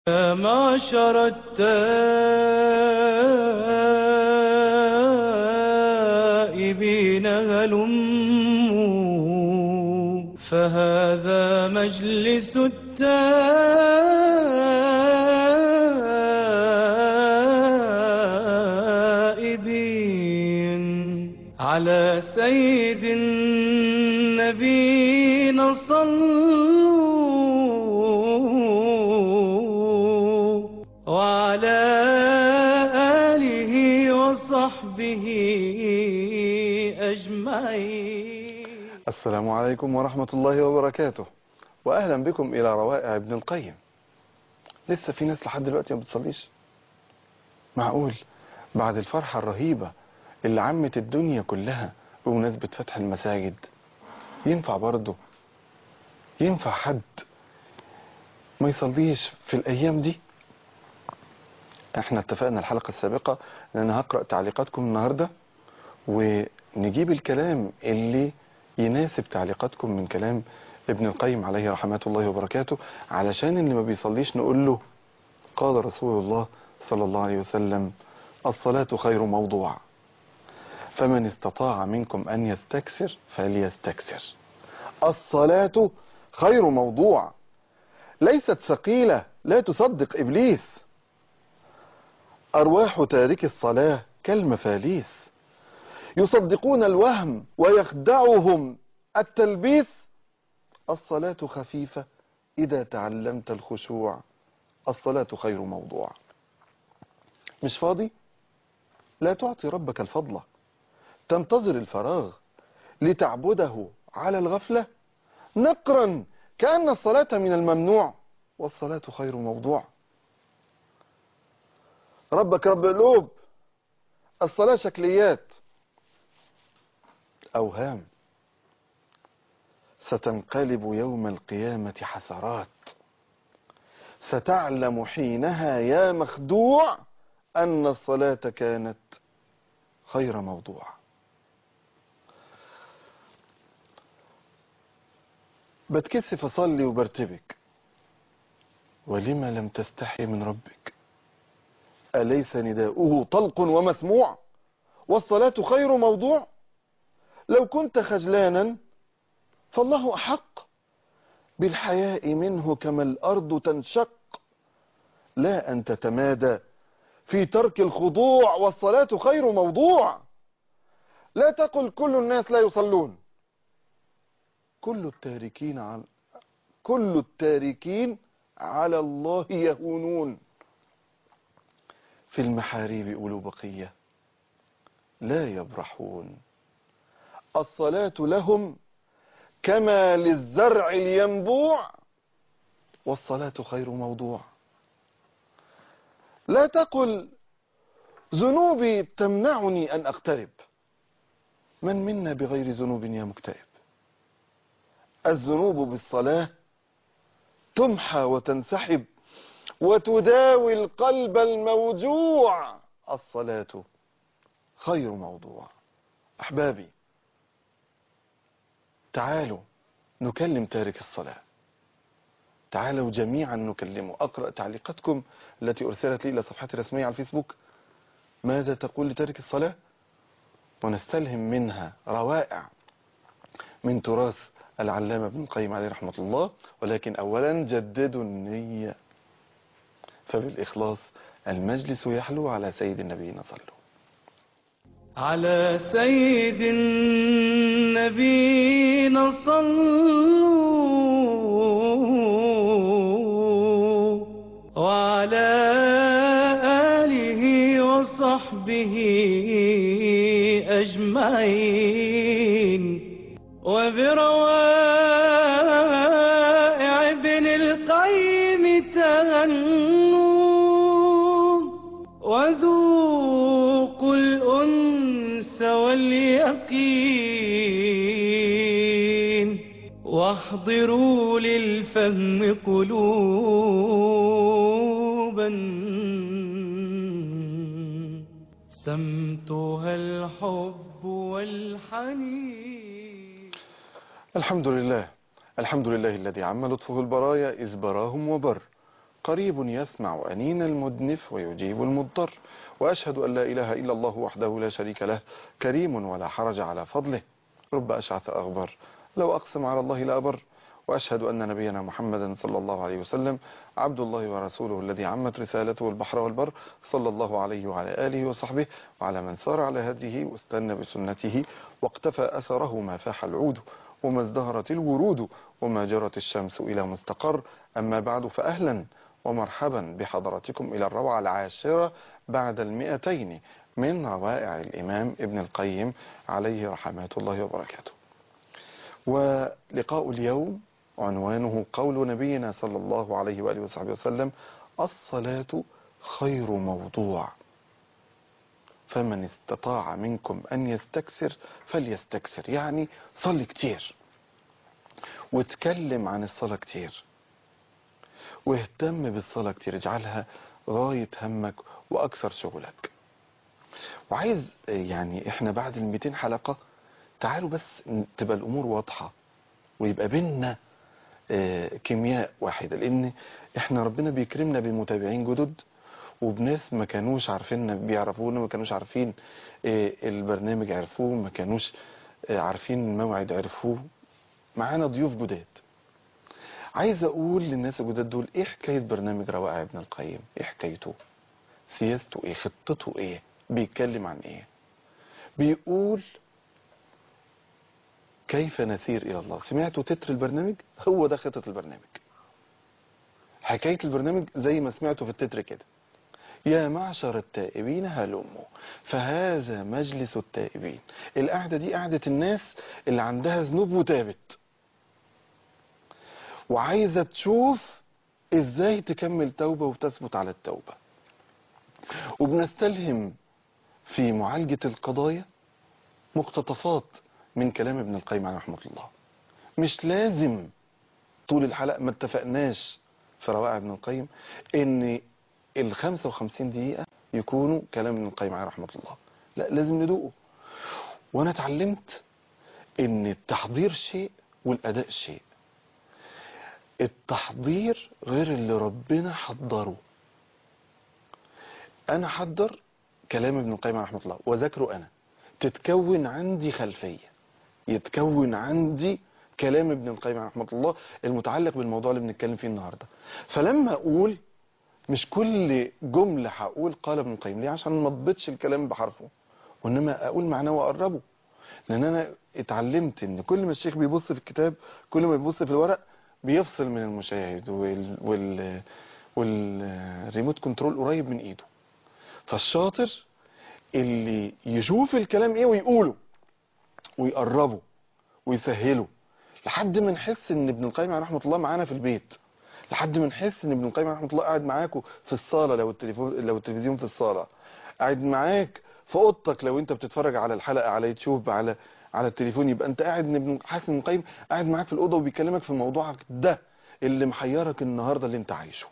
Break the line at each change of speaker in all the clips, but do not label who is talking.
يا معشر التائبين هلموا فهذا مجلس التائبين على سيد النبينا صلوا وعلى آله وصحبه أجمعين
السلام عليكم ورحمة الله وبركاته وأهلا بكم إلى روائع ابن القيم لسه في ناس لحد دلوقتي ما بتصليش معقول بعد الفرحة الرهيبة اللي عمت الدنيا كلها بمناسبة فتح المساجد ينفع برضه ينفع حد ما يصليش في الأيام دي احنا اتفقنا الحلقة السابقة ان انا هقرأ تعليقاتكم النهاردة ونجيب الكلام اللي يناسب تعليقاتكم من كلام ابن القيم عليه رحمة الله وبركاته علشان اللي ما بيصليش نقول له قال رسول الله صلى الله عليه وسلم الصلاة خير موضوع فمن استطاع منكم أن يستكثر فليستكثر الصلاة خير موضوع ليست ثقيلة لا تصدق إبليس أرواح تارك الصلاة كالمفاليس يصدقون الوهم ويخدعهم التلبيس الصلاة خفيفة إذا تعلمت الخشوع الصلاة خير موضوع مش فاضي لا تعطي ربك الفضل تنتظر الفراغ لتعبده على الغفلة نقرا كأن الصلاة من الممنوع والصلاة خير موضوع ربك رب قلوب الصلاة شكليات أوهام ستنقلب يوم القيامة حسرات ستعلم حينها يا مخدوع أن الصلاة كانت خير موضوع بتكسف أصلي وبرتبك ولما لم تستحي من ربك أليس نداؤه طلق ومسموع والصلاة خير موضوع لو كنت خجلانا فالله أحق بالحياء منه كما الأرض تنشق لا أن تتمادى في ترك الخضوع والصلاة خير موضوع لا تقل كل الناس لا يصلون كل التاركين عن كل التاركين على الله يهونون في المحاريب أولو بقية لا يبرحون الصلاة لهم كما للزرع الينبوع والصلاة خير موضوع لا تقل ذنوبي تمنعني أن أقترب من منا بغير ذنوب يا مكتئب الذنوب بالصلاة تمحى وتنسحب وتداوي القلب الموجوع الصلاة خير موضوع أحبابي تعالوا نكلم تارك الصلاة تعالوا جميعا نكلمه أقرأ تعليقاتكم التي أرسلت لي إلى صفحتي الرسمية على الفيسبوك ماذا تقول لتارك الصلاة ونستلهم منها روائع من تراث العلامة ابن القيم عليه رحمة الله ولكن أولا جددوا النية فبالإخلاص المجلس يحلو على سيد النبينا صلوا
على سيد النبينا صلوا وعلى آله وصحبه أجمعين وبروائع ابن القيم تهنوا وذوقوا الأنس واليقين واحضروا للفهم قلوبا سمتها الحب والحنين
الحمد لله الحمد لله الذي عم لطفه البرايا إذ براهم وبر قريب يسمع أنين المدنف ويجيب المضطر وأشهد أن لا إله إلا الله وحده لا شريك له كريم ولا حرج على فضله رب أشعث أغبر لو أقسم على الله لأبر وأشهد أن نبينا محمدا صلى الله عليه وسلم عبد الله ورسوله الذي عمت رسالته البحر والبر صلى الله عليه وعلى آله وصحبه وعلى من سار على هديه واستنى بسنته واقتفى أثره ما فاح العود وما ازدهرت الورود وما جرت الشمس إلى مستقر أما بعد فأهلا ومرحبا بحضراتكم إلى الروعة العاشرة بعد المئتين من روائع الإمام ابن القيم عليه رحمات الله وبركاته ولقاء اليوم عنوانه قول نبينا صلى الله عليه وآله وصحبه وسلم الصلاة خير موضوع فمن استطاع منكم أن يستكثر فليستكثر يعني صلي كتير واتكلم عن الصلاة كتير واهتم بالصلاة كتير اجعلها غاية همك وأكثر شغلك وعايز يعني احنا بعد ال 200 حلقة تعالوا بس تبقى الأمور واضحة ويبقى بينا آه، كيمياء واحدة لأن احنا ربنا بيكرمنا بمتابعين جدد وبناس ما كانوش عارفيننا بيعرفونا ما كانوش عارفين آه، البرنامج عرفوه ما كانوش آه، عارفين الموعد عرفوه معانا ضيوف جداد عايز اقول للناس الجداد دول ايه حكاية برنامج روائع ابن القيم ايه حكايته سياسته ايه خطته ايه بيتكلم عن ايه بيقول كيف نسير الى الله سمعتوا تتر البرنامج هو ده خطة البرنامج حكاية البرنامج زي ما سمعتوا في التتر كده يا معشر التائبين هلموا فهذا مجلس التائبين القعدة دي قعدة الناس اللي عندها ذنوب وتابت وعايزة تشوف ازاي تكمل توبة وتثبت على التوبة وبنستلهم في معالجة القضايا مقتطفات من كلام ابن القيم عليه رحمة الله مش لازم طول الحلقة ما اتفقناش في روائع ابن القيم ان ال 55 دقيقة يكونوا كلام ابن القيم عليه رحمة الله لا لازم ندوقه وانا اتعلمت ان التحضير شيء والاداء شيء التحضير غير اللي ربنا حضره انا حضر كلام ابن القيم عليه رحمه الله وذاكره انا تتكون عندي خلفيه يتكون عندي كلام ابن القيم عليه رحمه الله المتعلق بالموضوع اللي بنتكلم فيه النهارده فلما اقول مش كل جمله هقول قال ابن القيم ليه عشان ما اضبطش الكلام بحرفه وانما اقول معناه واقربه لان انا اتعلمت ان كل ما الشيخ بيبص في الكتاب كل ما بيبص في الورق بيفصل من المشاهد وال وال والريموت كنترول قريب من ايده فالشاطر اللي يشوف الكلام ايه ويقوله ويقربه ويسهله لحد ما نحس ان ابن القيم عليه رحمه الله معانا في البيت لحد ما نحس ان ابن القيم عليه رحمه الله قاعد معاكوا في الصاله لو التليفون لو التلفزيون في الصاله قاعد معاك في اوضتك لو انت بتتفرج على الحلقه على يوتيوب على على التليفون يبقى انت قاعد ان ابن حاسس ان ابن القيم قاعد معاك في الاوضه وبيكلمك في موضوعك ده اللي محيرك النهارده اللي انت عايشه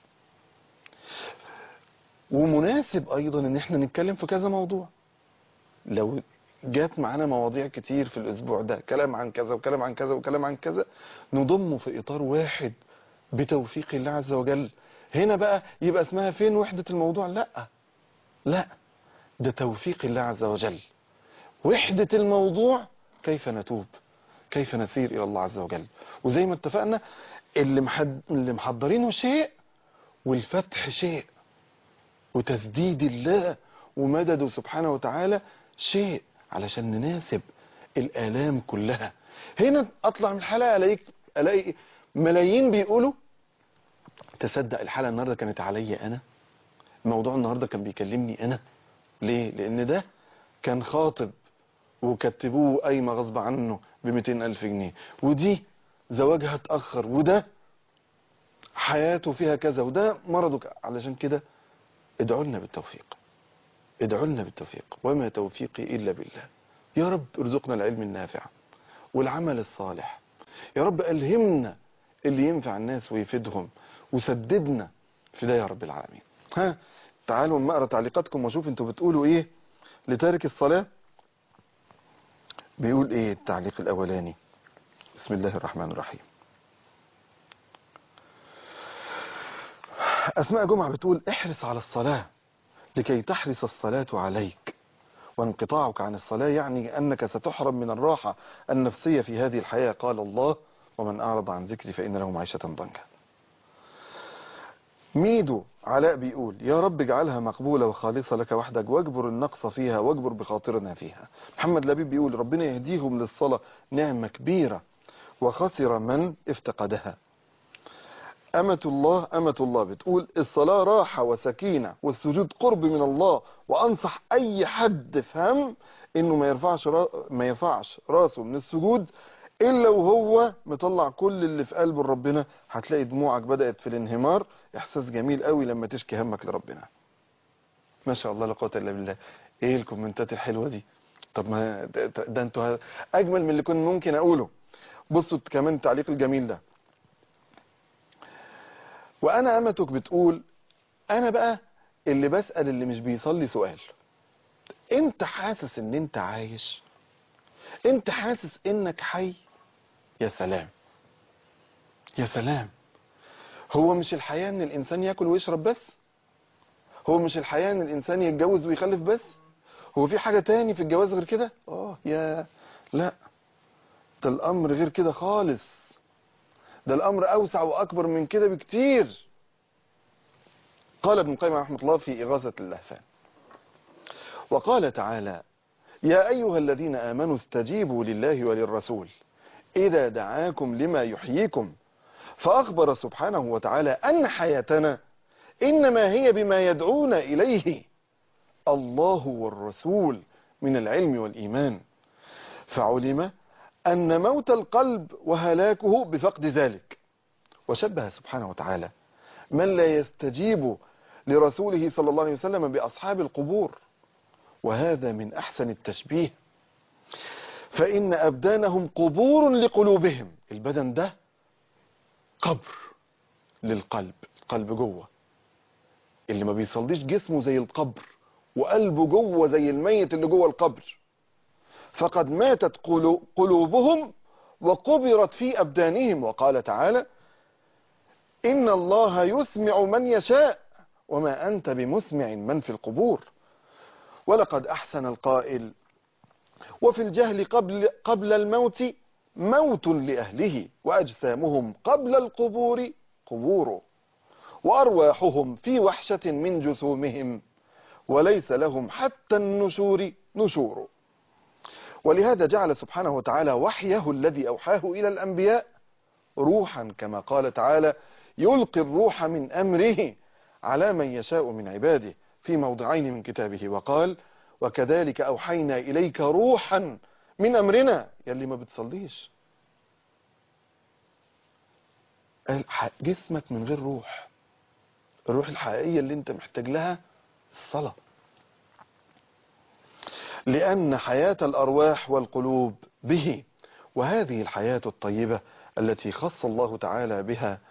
ومناسب ايضا ان احنا نتكلم في كذا موضوع لو جات معانا مواضيع كتير في الاسبوع ده كلام عن كذا وكلام عن كذا وكلام عن كذا نضمه في اطار واحد بتوفيق الله عز وجل هنا بقى يبقى اسمها فين وحدة الموضوع لا لا ده توفيق الله عز وجل وحدة الموضوع كيف نتوب كيف نسير إلى الله عز وجل وزي ما اتفقنا اللي, محد... اللي محضرينه شيء والفتح شيء وتسديد الله ومدده سبحانه وتعالى شيء علشان نناسب الآلام كلها هنا أطلع من الحلقة ألاقيك ألاقي ملايين بيقولوا تصدق الحلقة النهاردة كانت عليا أنا الموضوع النهاردة كان بيكلمني أنا ليه لأن ده كان خاطب وكتبوه قايمة غصب عنه ب ألف جنيه ودي زواجها اتأخر وده حياته فيها كذا وده مرضه ك- علشان كده ادعوا لنا بالتوفيق ادعوا لنا بالتوفيق وما توفيقي إلا بالله يا رب ارزقنا العلم النافع والعمل الصالح يا رب ألهمنا اللي ينفع الناس ويفيدهم وسددنا في ده يا رب العالمين ها تعالوا اما اقرا تعليقاتكم واشوف انتوا بتقولوا ايه لتارك الصلاة بيقول ايه التعليق الاولاني بسم الله الرحمن الرحيم أسماء جمعة بتقول احرص على الصلاة لكي تحرص الصلاة عليك وانقطاعك عن الصلاة يعني أنك ستحرم من الراحة النفسية في هذه الحياة قال الله ومن أعرض عن ذكري فإن له معيشة ضنكا ميدو علاء بيقول يا رب اجعلها مقبولة وخالصة لك وحدك واجبر النقص فيها واجبر بخاطرنا فيها محمد لبيب بيقول ربنا يهديهم للصلاة نعمة كبيرة وخسر من افتقدها أمة الله أمة الله بتقول الصلاة راحة وسكينة والسجود قرب من الله وأنصح أي حد فهم إنه ما يرفعش را... ما يرفعش راسه من السجود إلا وهو مطلع كل اللي في قلبه لربنا هتلاقي دموعك بدأت في الانهمار إحساس جميل قوي لما تشكي همك لربنا ما شاء الله لا قوة إلا بالله إيه الكومنتات الحلوة دي طب ما ده, ده, ده انتوا ه- أجمل من اللي كنت ممكن أقوله بصوا كمان التعليق الجميل ده وانا امتك بتقول انا بقى اللي بسأل اللي مش بيصلي سؤال انت حاسس ان انت عايش انت حاسس انك حي يا سلام يا سلام هو مش الحياة ان الانسان ياكل ويشرب بس هو مش الحياة ان الانسان يتجوز ويخلف بس هو في حاجة تاني في الجواز غير كده اه يا لا ده الامر غير كده خالص ده الأمر أوسع وأكبر من كده بكتير قال ابن القيم رحمه الله في إغاثة اللهفان وقال تعالى يا أيها الذين آمنوا استجيبوا لله وللرسول إذا دعاكم لما يحييكم فأخبر سبحانه وتعالى أن حياتنا إنما هي بما يدعونا إليه الله والرسول من العلم والإيمان فعلم أن موت القلب وهلاكه بفقد ذلك وشبه سبحانه وتعالى من لا يستجيب لرسوله صلى الله عليه وسلم بأصحاب القبور وهذا من أحسن التشبيه فإن أبدانهم قبور لقلوبهم البدن ده قبر للقلب القلب جوه اللي ما بيصليش جسمه زي القبر وقلبه جوه زي الميت اللي جوه القبر فقد ماتت قلو- قلوبهم وقبرت في أبدانهم وقال تعالى إن الله يسمع من يشاء وما أنت بمسمع من في القبور ولقد أحسن القائل وفي الجهل قبل, قبل الموت موت لأهله وأجسامهم قبل القبور قبور وأرواحهم في وحشة من جسومهم وليس لهم حتى النشور نشور ولهذا جعل سبحانه وتعالى وحيه الذي أوحاه إلى الأنبياء روحا كما قال تعالى يلقي الروح من أمره على من يشاء من عباده في موضعين من كتابه وقال وكذلك أوحينا إليك روحا من أمرنا يلي ما بتصليش قال ح- جسمك من غير روح الروح الحقيقية اللي انت محتاج لها الصلاة لأن حياة الأرواح والقلوب به وهذه الحياة الطيبة التي خص الله تعالى بها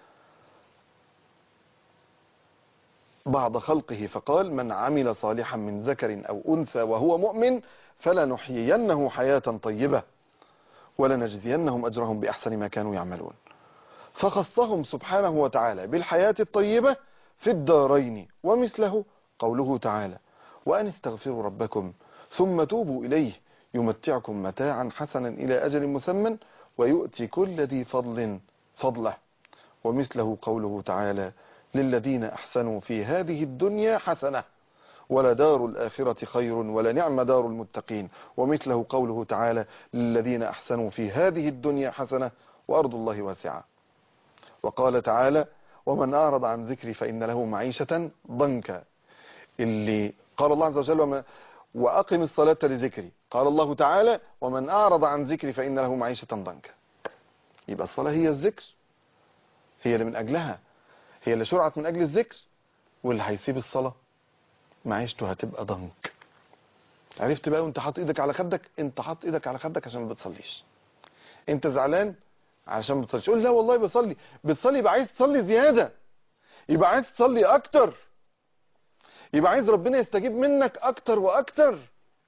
بعض خلقه فقال من عمل صالحا من ذكر أو أنثى وهو مؤمن فلنحيينه حياة طيبة ولنجزينهم أجرهم بأحسن ما كانوا يعملون فخصهم سبحانه وتعالى بالحياة الطيبة في الدارين ومثله قوله تعالى وأن استغفروا ربكم ثم توبوا إليه يمتعكم متاعا حسنا إلى أجل مسمى ويؤتي كل ذي فضل فضله ومثله قوله تعالى للذين أحسنوا في هذه الدنيا حسنة ولدار الآخرة خير ولنعم دار المتقين ومثله قوله تعالى للذين أحسنوا في هذه الدنيا حسنة وأرض الله واسعة وقال تعالى ومن أعرض عن ذكري فإن له معيشة ضنكا اللي قال الله عز وجل وما وأقم الصلاة لذكري قال الله تعالى ومن أعرض عن ذكري فإن له معيشة ضنكا يبقى الصلاة هي الذكر هي اللي من أجلها هي اللي شرعت من أجل الذكر واللي هيسيب الصلاة معيشته هتبقى ضنك عرفت بقى وانت حاطط ايدك على خدك انت حاطط ايدك على خدك عشان ما بتصليش انت زعلان علشان ما بتصليش قول لا والله بصلي بتصلي يبقى عايز تصلي زيادة يبقى عايز تصلي اكتر يبقى عايز ربنا يستجيب منك اكتر واكتر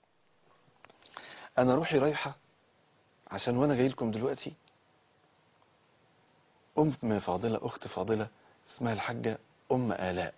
انا روحي رايحة عشان وانا جاي لكم دلوقتي ام فاضلة اخت فاضلة اسمها الحاجة ام الاء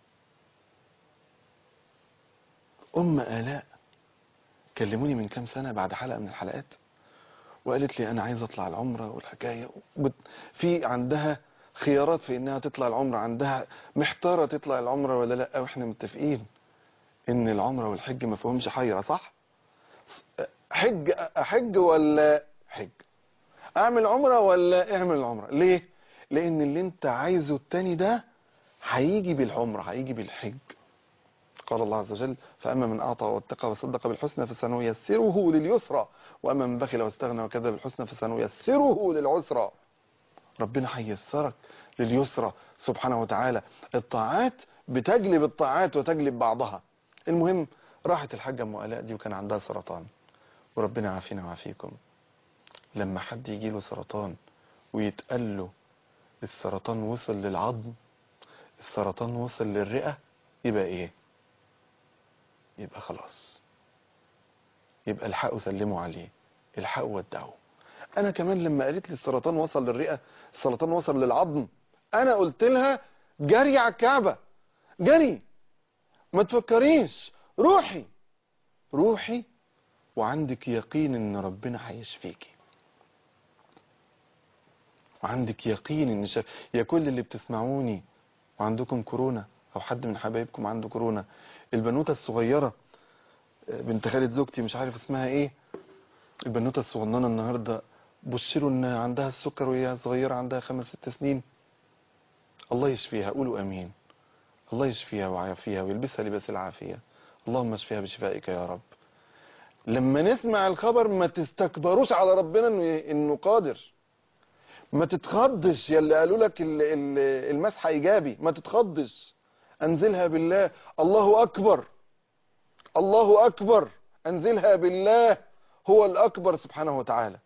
ام الاء كلموني من كام سنة بعد حلقة من الحلقات وقالت لي انا عايز اطلع العمرة والحكاية وبت- في عندها خيارات في انها تطلع العمرة عندها محتارة تطلع العمرة ولا لا واحنا متفقين ان العمرة والحج ما فيهمش حيرة صح حج احج ولا حج اعمل عمرة ولا اعمل العمرة ليه لان اللي انت عايزه التاني ده هيجي بالعمرة هيجي بالحج قال الله عز وجل فأما من أعطى واتقى وصدق بالحسنى فسنيسره لليسرى وأما من بخل واستغنى وكذب بالحسنى فسنيسره للعسرى ربنا هيسرك لليسرى سبحانه وتعالى الطاعات بتجلب الطاعات وتجلب بعضها المهم راحت الحاجة أم آلاء دي وكان عندها سرطان وربنا عافينا وعافيكم لما حد يجي له سرطان ويتقال له السرطان وصل للعظم السرطان وصل للرئة يبقى ايه يبقى خلاص يبقى الحقوا سلموا عليه الحقوا ودعوا انا كمان لما قالت لي السرطان وصل للرئة السرطان وصل للعظم انا قلت لها جري على الكعبة جري ما تفكريش روحي روحي وعندك يقين ان ربنا هيشفيكي وعندك يقين ان شاف يا كل اللي بتسمعوني وعندكم كورونا او حد من حبايبكم عنده كورونا البنوتة الصغيرة آه، بنت خالد زوجتي مش عارف اسمها ايه البنوتة الصغننة النهاردة بشروا ان عندها السكر وهي صغيرة عندها خمس ست سنين الله يشفيها قولوا امين الله يشفيها ويعافيها ويلبسها لباس العافية اللهم اشفيها بشفائك يا رب لما نسمع الخبر ما تستكبروش على ربنا انه انه قادر ما تتخضش يا اللي قالوا لك ال- ال- المسح ايجابي ما تتخضش انزلها بالله الله اكبر الله اكبر انزلها بالله هو الاكبر سبحانه وتعالى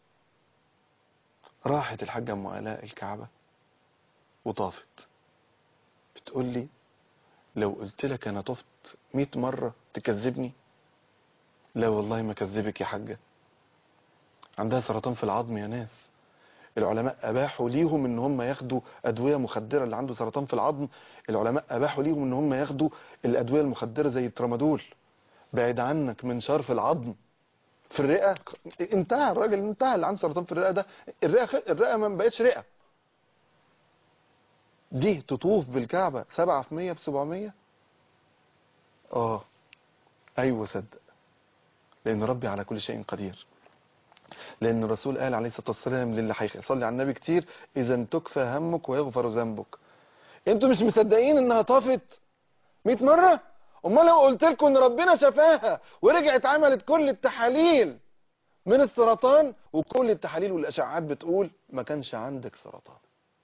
راحت الحاجة ام آلاء الكعبة وطافت بتقول لي لو قلت لك انا طفت 100 مرة تكذبني لا والله ما كذبك يا حاجة عندها سرطان في العظم يا ناس العلماء اباحوا ليهم ان هم ياخدوا ادويه مخدره اللي عنده سرطان في العظم العلماء اباحوا ليهم ان هم ياخدوا الادويه المخدره زي الترامادول بعيد عنك من شرف العظم في الرئه انتهى الراجل انتهى اللي عنده سرطان في الرئه ده الرئه خ- الرئه ما بقتش رئه دي تطوف بالكعبه 7 في 100 ب 700 اه ايوه صدق لان ربي على كل شيء قدير لأن الرسول قال عليه الصلاة والسلام للي هيصلي على النبي كتير إذا تكفى همك ويغفر ذنبك انتوا مش مصدقين انها طافت 100 مرة امال لو قلت لكم ان ربنا شفاها ورجعت عملت كل التحاليل من السرطان وكل التحاليل والاشعاعات بتقول ما كانش عندك سرطان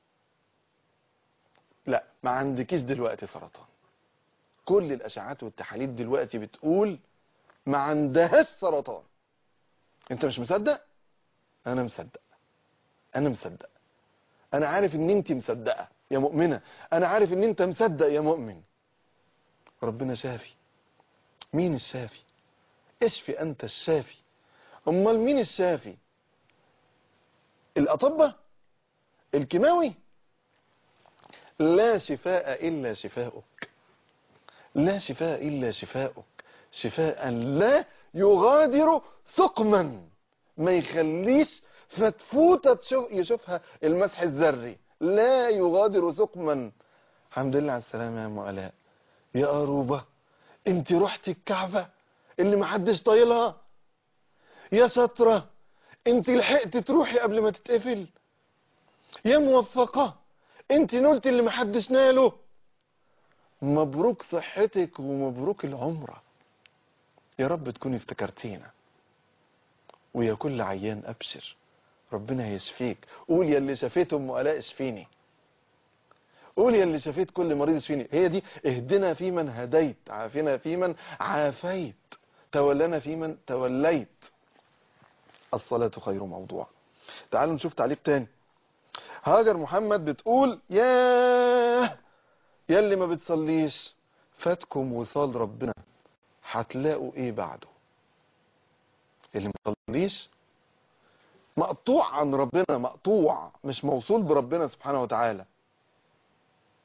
لا ما عندكيش دلوقتي سرطان كل الاشعاعات والتحاليل دلوقتي بتقول ما عندهاش سرطان انت مش مصدق انا مصدق انا مصدق انا عارف ان انت مصدقه يا مؤمنه انا عارف ان انت مصدق يا مؤمن ربنا شافي مين الشافي اشفي انت الشافي امال مين الشافي الاطباء الكيماوي لا شفاء الا شفاؤك لا شفاء الا شفاؤك شفاء لا يغادر سقما ما يخليش فتفوتة تشوف يشوفها المسح الذري لا يغادر سقما الحمد لله على السلامة يا ام آلاء يا قروبة انت رحتي الكعبة اللي محدش طايلها يا شطرة انت لحقت تروحي قبل ما تتقفل يا موفقة انت نلت اللي محدش ناله مبروك صحتك ومبروك العمره يا رب تكوني افتكرتينا ويا كل عيان ابشر ربنا يشفيك قول يا اللي شفيت ام الاء اشفيني قول يا اللي شفيت كل مريض اشفيني هي دي اهدنا فيمن هديت عافنا فيمن عافيت تولنا فيمن توليت الصلاة خير موضوع تعالوا نشوف تعليق تاني هاجر محمد بتقول ياه يا اللي ما بتصليش فاتكم وصال ربنا هتلاقوا ايه بعده اللي ما بيصليش مقطوع عن ربنا مقطوع مش موصول بربنا سبحانه وتعالى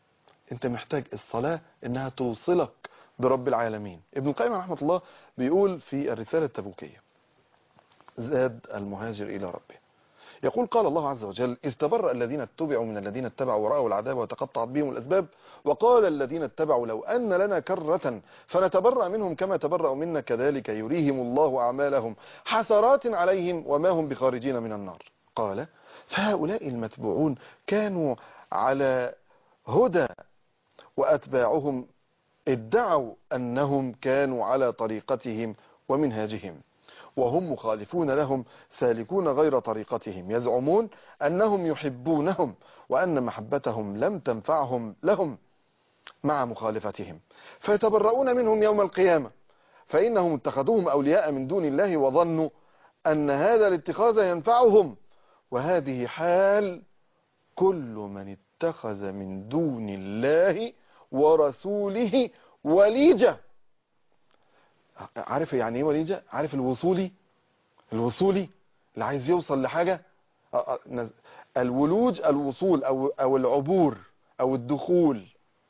انت محتاج الصلاة انها توصلك برب العالمين ابن القيم رحمة الله بيقول في الرسالة التبوكية زاد المهاجر إلى ربه يقول قال الله عز وجل استبرأ الذين اتبعوا من الذين اتبعوا ورأوا العذاب وتقطعت بهم الأسباب وقال الذين اتبعوا لو أن لنا كرة فنتبرأ منهم كما تبرأوا منا كذلك يريهم الله أعمالهم حسرات عليهم وما هم بخارجين من النار قال فهؤلاء المتبوعون كانوا على هدى وأتباعهم ادعوا أنهم كانوا على طريقتهم ومنهاجهم وهم مخالفون لهم سالكون غير طريقتهم يزعمون أنهم يحبونهم وأن محبتهم لم تنفعهم لهم مع مخالفتهم فيتبرؤون منهم يوم القيامة فإنهم اتخذوهم أولياء من دون الله وظنوا أن هذا الاتخاذ ينفعهم وهذه حال كل من اتخذ من دون الله ورسوله وليجة عارف يعني ايه وليجة عارف الوصولي الوصولي اللي عايز يوصل لحاجة الولوج الوصول او او العبور او الدخول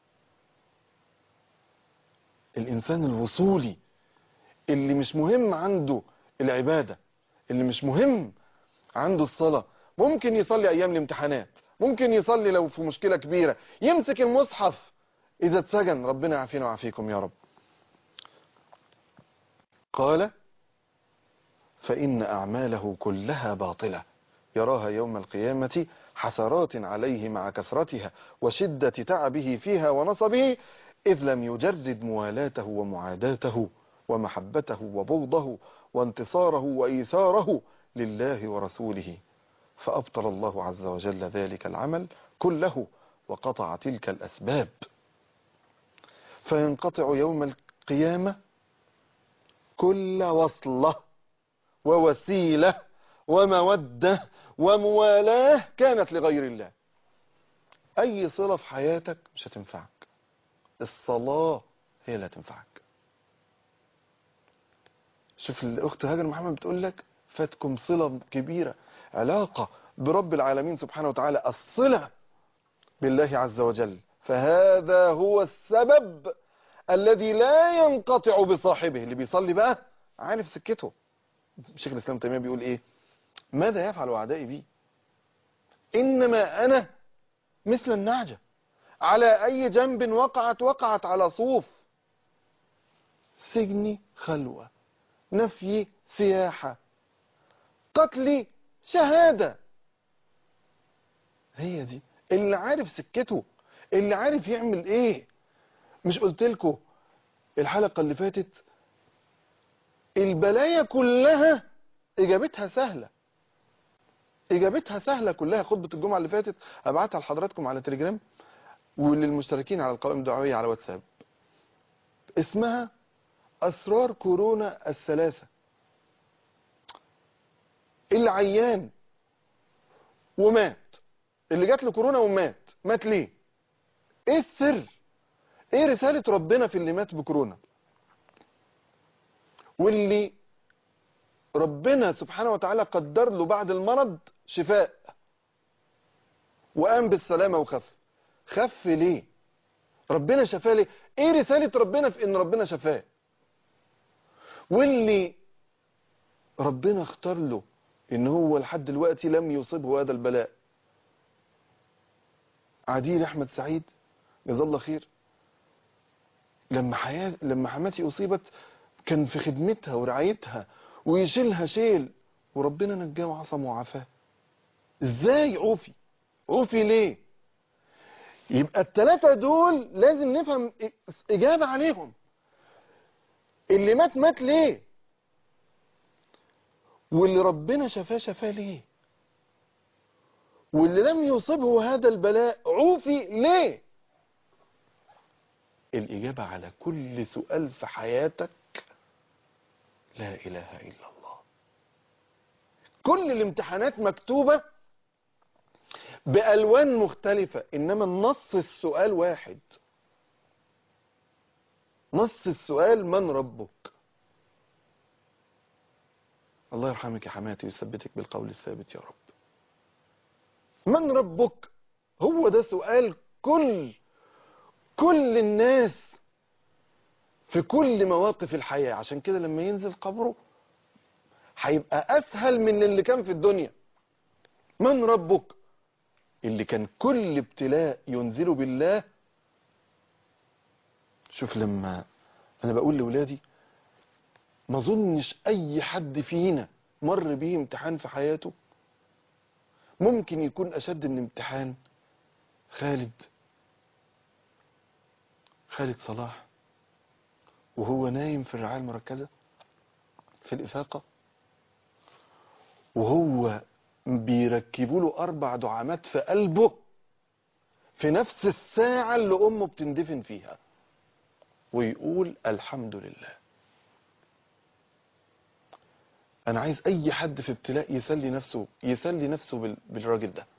الانسان الوصولي اللي مش مهم عنده العبادة اللي مش مهم عنده الصلاة ممكن يصلي ايام الامتحانات ممكن يصلي لو في مشكلة كبيرة يمسك المصحف اذا اتسجن ربنا يعافينا ويعافيكم يا رب قال فإن أعماله كلها باطلة يراها يوم القيامة حسرات عليه مع كثرتها وشدة تعبه فيها ونصبه إذ لم يجرد موالاته ومعاداته ومحبته وبغضه وانتصاره وإيثاره لله ورسوله فأبطل الله عز وجل ذلك العمل كله وقطع تلك الأسباب فينقطع يوم القيامة كل وصلة ووسيلة ومودة وموالاة كانت لغير الله أي صلة في حياتك مش هتنفعك الصلاة هي اللي هتنفعك شوف الأخت هاجر محمد بتقول لك فاتكم صلة كبيرة علاقة برب العالمين سبحانه وتعالى الصلة بالله عز وجل فهذا هو السبب الذي لا ينقطع بصاحبه اللي بيصلي بقى عارف سكته شيخ الإسلام تيمية بيقول إيه ماذا يفعل أعدائي بي إنما أنا مثل النعجة على أي جنب وقعت وقعت على صوف سجني خلوة نفي سياحة قتلي شهادة هي دي اللي عارف سكته اللي عارف يعمل ايه مش قلت لكم الحلقة اللي فاتت البلايا كلها اجابتها سهلة اجابتها سهلة كلها خطبة الجمعة اللي فاتت ابعتها لحضراتكم على تليجرام وللمشتركين على القوائم الدعوية على واتساب اسمها اسرار كورونا الثلاثة اللي عيان ومات اللي جات له كورونا ومات مات ليه ايه السر ايه رسالة ربنا في اللي مات بكورونا واللي ربنا سبحانه وتعالى قدر له بعد المرض شفاء وقام بالسلامة وخف خف ليه ربنا شفاه ليه ايه رسالة ربنا في ان ربنا شفاه واللي ربنا اختار له ان هو لحد دلوقتي لم يصيبه هذا البلاء عديل احمد سعيد جزاه الله خير لما حياة لما حماتي اصيبت كان في خدمتها ورعايتها ويشيلها شيل وربنا نجاه وعصم وعافاه ازاي عوفي عوفي ليه يبقى الثلاثة دول لازم نفهم اجابة عليهم اللي مات مات ليه واللي ربنا شفاه شفاه ليه واللي لم يصبه هذا البلاء عوفي ليه الإجابة على كل سؤال في حياتك لا إله إلا الله كل الامتحانات مكتوبة بألوان مختلفة إنما النص السؤال واحد نص السؤال من ربك الله يرحمك يا حماتي ويثبتك بالقول الثابت يا رب من ربك هو ده سؤال كل كل الناس في كل مواقف الحياة عشان كده لما ينزل قبره هيبقى أسهل من اللي كان في الدنيا من ربك اللي كان كل ابتلاء ينزله بالله شوف لما أنا بقول لأولادي ما ظنش أي حد فينا مر به امتحان في حياته ممكن يكون أشد من امتحان خالد خالد صلاح وهو نايم في الرعاية المركزة في الإفاقة وهو بيركبوا له أربع دعامات في قلبه في نفس الساعة اللي أمه بتندفن فيها ويقول الحمد لله أنا عايز أي حد في ابتلاء يسلي نفسه يسلي نفسه بال- بالراجل ده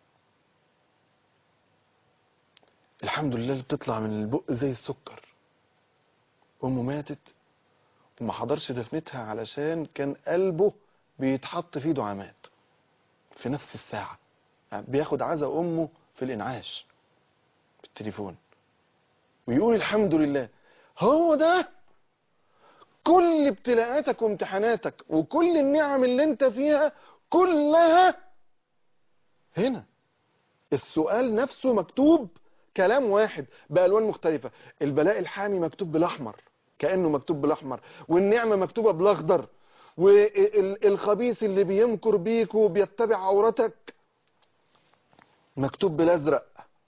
الحمد لله اللي بتطلع من البق زي السكر أمه ماتت وما حضرش دفنتها علشان كان قلبه بيتحط فيه دعامات في نفس الساعة يعني بياخد عزا أمه في الإنعاش بالتليفون ويقول الحمد لله هو ده كل ابتلاءاتك وامتحاناتك وكل النعم اللي انت فيها كلها هنا السؤال نفسه مكتوب كلام واحد بألوان مختلفة البلاء الحامي مكتوب بالأحمر كأنه مكتوب بالأحمر والنعمة مكتوبة بالأخضر والخبيث اللي بيمكر بيك وبيتبع عورتك مكتوب بالأزرق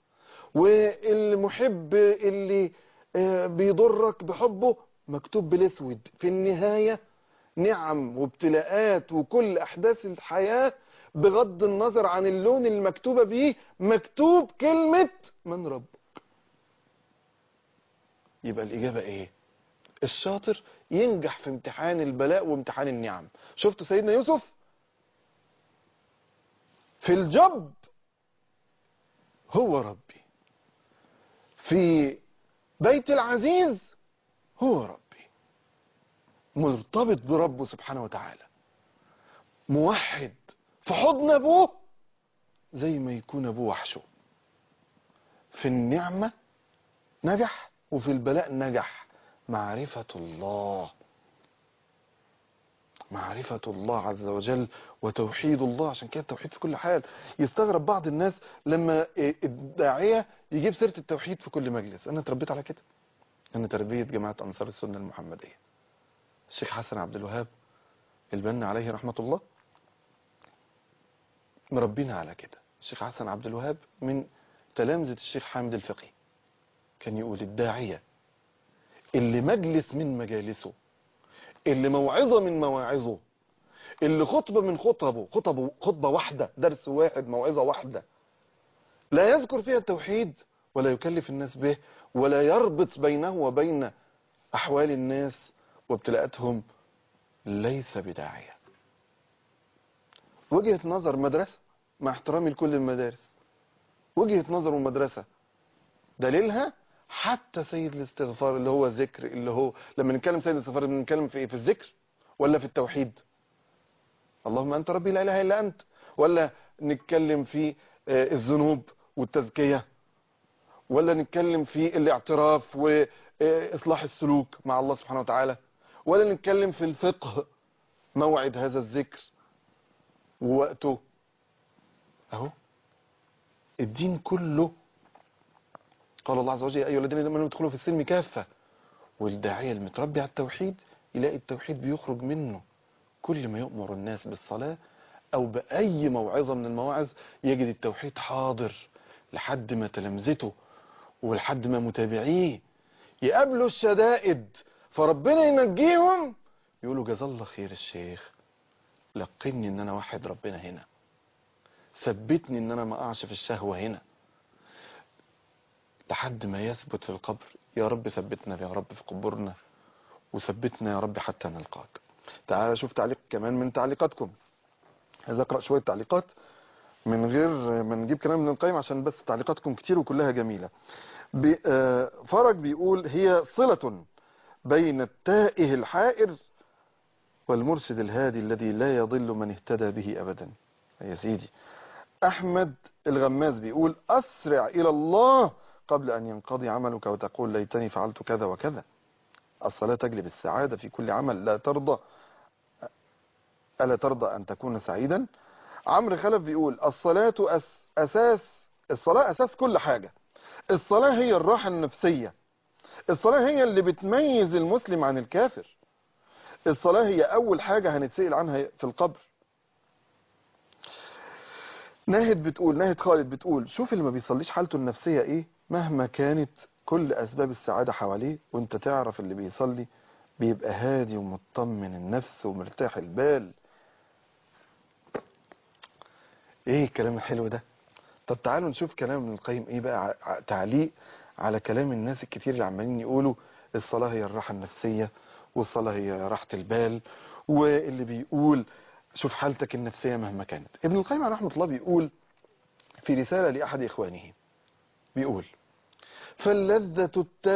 والمحب اللي آه، بيضرك بحبه مكتوب بالاسود في النهاية نعم وابتلاءات وكل احداث الحياة بغض النظر عن اللون المكتوبة بيه مكتوب كلمة من ربك يبقى الاجابة ايه الشاطر ينجح في امتحان البلاء وامتحان النعم شفتوا سيدنا يوسف في الجب هو ربي في بيت العزيز هو ربي مرتبط بربه سبحانه وتعالى موحد في حضن ابوه زي ما يكون ابوه وحشه في النعمة نجح وفي البلاء نجح معرفة الله معرفة الله عز وجل وتوحيد الله عشان كده التوحيد في كل حال يستغرب بعض الناس لما الداعية يجيب سيرة التوحيد في كل مجلس أنا اتربيت على كده أنا تربية جماعة أنصار السنة المحمدية الشيخ حسن عبد الوهاب البنا عليه رحمة الله مربينا على كده الشيخ حسن عبد الوهاب من تلامذة الشيخ حامد الفقي كان يقول الداعية اللي مجلس من مجالسه اللي موعظة من مواعظه اللي خطبة من خطبه خطبه خطبة واحدة درس واحد موعظة واحدة لا يذكر فيها التوحيد ولا يكلف الناس به ولا يربط بينه وبين أحوال الناس وابتلاءاتهم ليس بداعية وجهة نظر مدرسة مع احترامي لكل المدارس وجهة نظر ومدرسة دليلها حتى سيد الاستغفار اللي هو ذكر اللي هو لما نتكلم سيد الاستغفار بنتكلم في ايه في الذكر ولا في التوحيد اللهم انت ربي لا اله الا انت ولا نتكلم في آه، الذنوب والتزكية ولا نتكلم في الاعتراف واصلاح السلوك مع الله سبحانه وتعالى ولا نتكلم في الفقه موعد هذا الذكر ووقته اهو الدين كله قال الله عز وجل يا ايها الذين امنوا ادخلوا في السلم كافه والداعيه المتربي على التوحيد يلاقي التوحيد بيخرج منه كل ما يؤمر الناس بالصلاه او باي موعظه من المواعظ يجد التوحيد حاضر لحد ما تلامذته ولحد ما متابعيه يقابلوا الشدائد فربنا ينجيهم يقولوا جزا الله خير الشيخ لقني ان انا واحد ربنا هنا ثبتني ان انا ما اقعش في الشهوة هنا لحد ما يثبت في القبر يا رب ثبتنا يا رب في قبورنا وثبتنا يا رب حتى نلقاك تعال شوف تعليق كمان من تعليقاتكم عايز اقرا شويه تعليقات من غير ما نجيب كلام من القيم عشان بس تعليقاتكم كتير وكلها جميله بي آه، فرج بيقول هي صله بين التائه الحائر والمرشد الهادي الذي لا يضل من اهتدى به ابدا يا سيدي احمد الغماز بيقول اسرع الى الله قبل أن ينقضي عملك وتقول ليتني فعلت كذا وكذا الصلاة تجلب السعادة في كل عمل لا ترضى ألا ترضى أن تكون سعيدا عمرو خلف بيقول الصلاة أس أساس الصلاة أساس كل حاجة الصلاة هي الراحة النفسية الصلاة هي اللي بتميز المسلم عن الكافر الصلاة هي أول حاجة هنتسأل عنها في القبر ناهد بتقول ناهد خالد بتقول شوف اللي ما بيصليش حالته النفسية ايه مهما كانت كل أسباب السعادة حواليه وانت تعرف اللي بيصلي بيبقى هادي ومطمن النفس ومرتاح البال ايه الكلام الحلو ده طب تعالوا نشوف كلام ابن القيم ايه بقى ع- تعليق على كلام الناس الكتير اللي عمالين يقولوا الصلاة هي الراحة النفسية والصلاة هي راحة البال واللي بيقول شوف حالتك النفسية مهما كانت ابن القيم عليه رحمة الله بيقول في رسالة لأحد إخوانه بيقول فاللذة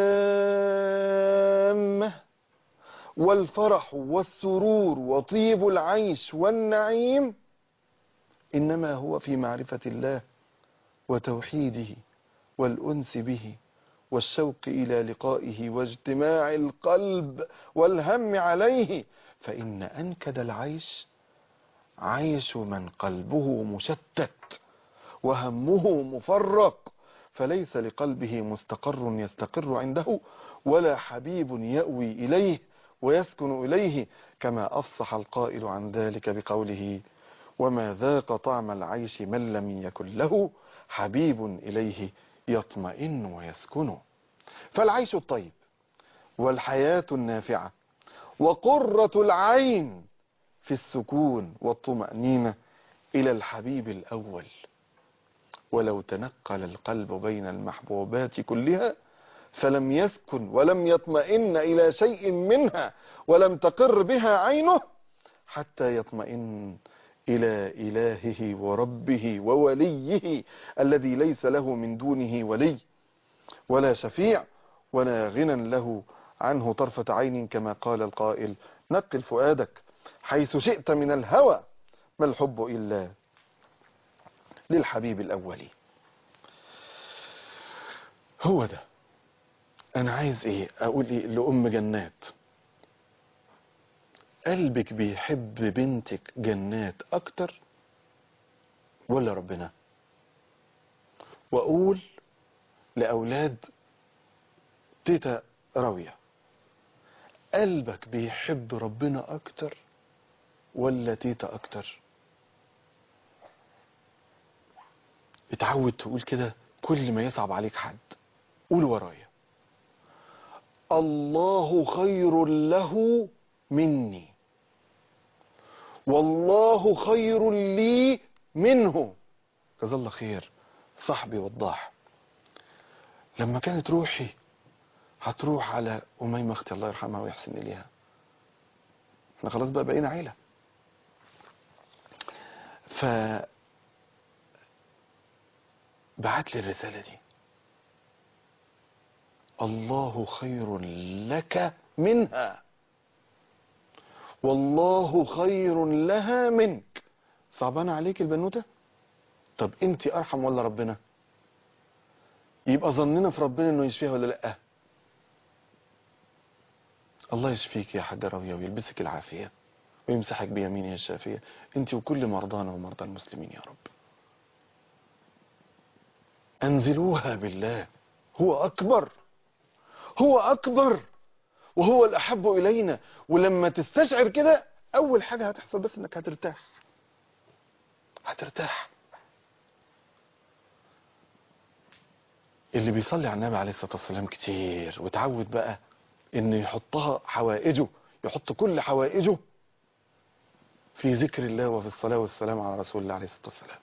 التامة والفرح والسرور وطيب العيش والنعيم إنما هو في معرفة الله وتوحيده والأنس به والشوق إلى لقائه واجتماع القلب والهم عليه فإن أنكد العيش عيش من قلبه مشتت وهمه مفرق فليس لقلبه مستقر يستقر عنده ولا حبيب يأوي إليه ويسكن إليه كما أفصح القائل عن ذلك بقوله وما ذاق طعم العيش من لم يكن له حبيب إليه يطمئن ويسكن فالعيش الطيب والحياة النافعة وقرة العين في السكون والطمأنينة إلى الحبيب الأول ولو تنقل القلب بين المحبوبات كلها فلم يسكن ولم يطمئن إلى شيء منها ولم تقر بها عينه حتى يطمئن إلى إلهه وربه ووليه الذي ليس له من دونه ولي ولا شفيع ولا غنى له عنه طرفة عين كما قال القائل نقل فؤادك حيث شئت من الهوى ما الحب إلا للحبيب الأولي هو ده أنا عايز إيه أقول إيه لأم جنات قلبك بيحب بنتك جنات أكتر ولا ربنا وأقول لأولاد تيتا راوية قلبك بيحب ربنا أكتر ولا تيتا أكتر اتعود تقول كده كل ما يصعب عليك حد قول ورايا الله خير له مني والله خير لي منه جزا الله خير صاحبي وضاح لما كانت روحي هتروح على أميمة أختي الله يرحمها ويحسن إليها احنا خلاص بقى بقينا عيلة ف بعت لي الرسالة دي الله خير لك منها والله خير لها منك صعبان عليك البنوتة طب انت ارحم ولا ربنا يبقى ظننا في ربنا انه يشفيها ولا لا الله يشفيك يا حاجة راوية ويلبسك العافية ويمسحك بيمينه الشافية انت وكل مرضانا ومرضى المسلمين يا رب انزلوها بالله هو اكبر هو اكبر وهو الاحب الينا ولما تستشعر كده اول حاجة هتحصل بس انك هترتاح هترتاح اللي بيصلي على النبي عليه الصلاة والسلام كتير وتعود بقى انه يحطها حوائجه يحط كل حوائجه في ذكر الله وفي الصلاة والسلام على رسول الله عليه الصلاة والسلام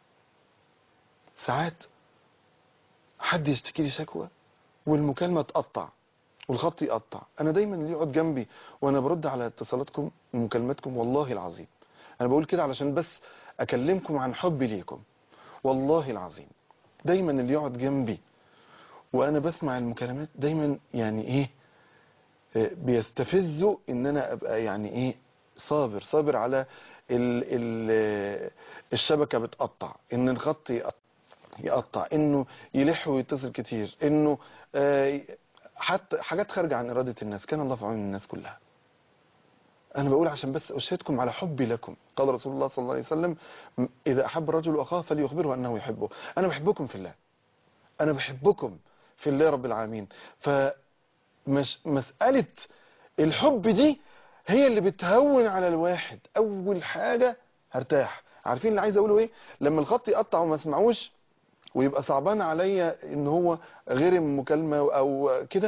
ساعات حد يشتكي لي شكوى والمكالمة تقطع والخط يقطع انا دايما اللي يقعد جنبي وانا برد على اتصالاتكم ومكالماتكم والله العظيم انا بقول كده علشان بس اكلمكم عن حبي ليكم والله العظيم دايما اللي يقعد جنبي وانا بسمع المكالمات دايما يعني ايه آه، بيستفزوا ان انا ابقى يعني ايه صابر صابر على ال ال آه، الشبكة بتقطع ان الخط يقطع يقطع انه يلح ويتصل كتير انه آه، حتى حاجات خارجة عن إرادة الناس كان الله في عون الناس كلها أنا بقول عشان بس أشهدكم على حبي لكم قال رسول الله صلى الله عليه وسلم م- إذا أحب الرجل أخاه فليخبره أنه يحبه أنا بحبكم في الله أنا بحبكم في الله رب العالمين فمش مسألة الحب دي هي اللي بتهون على الواحد أول حاجة هرتاح عارفين اللي عايز أقوله إيه لما الخط يقطع وما اسمعوش ويبقى صعبان عليا ان هو غير مكالمة او كده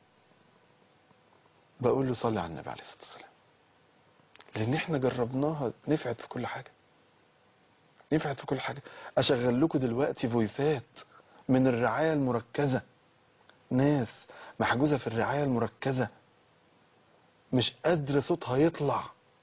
بقول له صلي على النبي عليه الصلاة والسلام لان احنا جربناها نفعت في كل حاجة نفعت في كل حاجة اشغل لكم دلوقتي فويسات من الرعاية المركزة ناس محجوزة في الرعاية المركزة مش قادرة صوتها يطلع